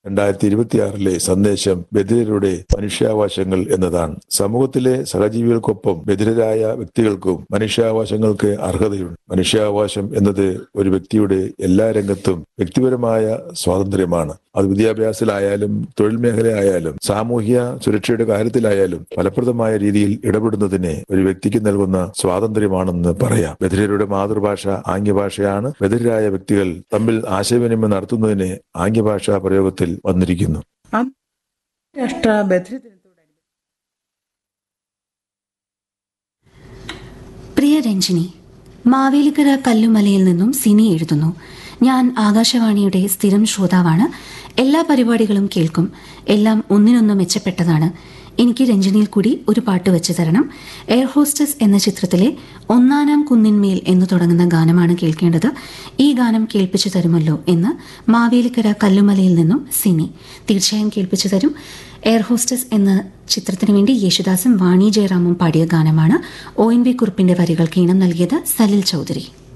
രണ്ടായിരത്തി ഇരുപത്തിയാറിലെ സന്ദേശം ബധിരരുടെ മനുഷ്യാവകാശങ്ങൾ എന്നതാണ് സമൂഹത്തിലെ സഹജീവികൾക്കൊപ്പം ബധിരരായ വ്യക്തികൾക്കും മനുഷ്യാവകാശങ്ങൾക്ക് അർഹതയുണ്ട് മനുഷ്യാവകാശം എന്നത് ഒരു വ്യക്തിയുടെ എല്ലാ രംഗത്തും വ്യക്തിപരമായ സ്വാതന്ത്ര്യമാണ് അത് വിദ്യാഭ്യാസത്തിലായാലും തൊഴിൽ മേഖലയായാലും സാമൂഹ്യ സുരക്ഷയുടെ കാര്യത്തിലായാലും ഫലപ്രദമായ രീതിയിൽ ഇടപെടുന്നതിന് ഒരു വ്യക്തിക്ക് നൽകുന്ന സ്വാതന്ത്ര്യമാണെന്ന് പറയാം ബധിരരുടെ മാതൃഭാഷ ആംഗ്യഭാഷയാണ് ബധിരരായ വ്യക്തികൾ തമ്മിൽ ആശയവിനിമയം നടത്തുന്നതിന് ആംഗ്യഭാഷാ പ്രയോഗത്തിൽ വന്നിരിക്കുന്നു രാഷ്ട്ര ബധിരദിനത്തോടനുബന്ധിച്ച് പ്രിയ രഞ്ജിനി മാവേലിക്കര കല്ലുമലയിൽ നിന്നും സിനി എഴുതുന്നു ഞാൻ ആകാശവാണിയുടെ സ്ഥിരം ശ്രോതാവാണ് എല്ലാ പരിപാടികളും കേൾക്കും എല്ലാം ഒന്നിനൊന്ന് മെച്ചപ്പെട്ടതാണ് എനിക്ക് രഞ്ജിനിയിൽ കൂടി ഒരു പാട്ട് വെച്ച് തരണം എയർ ഹോസ്റ്റസ് എന്ന ചിത്രത്തിലെ ഒന്നാനാം കുന്നിന്മേൽ എന്ന് തുടങ്ങുന്ന ഗാനമാണ് കേൾക്കേണ്ടത് ഈ ഗാനം കേൾപ്പിച്ചു തരുമല്ലോ എന്ന് മാവേലിക്കര കല്ലുമലയിൽ നിന്നും സിനി തീർച്ചയായും കേൾപ്പിച്ചു തരും എയർ ഹോസ്റ്റസ് എന്ന ചിത്രത്തിനു വേണ്ടി യേശുദാസും വാണി ജയറാമും പാടിയ ഗാനമാണ് ഒ എൻ വി കുറിപ്പിന്റെ വരികൾക്ക് ഈണം നൽകിയത് സലിൽ ചൗധരി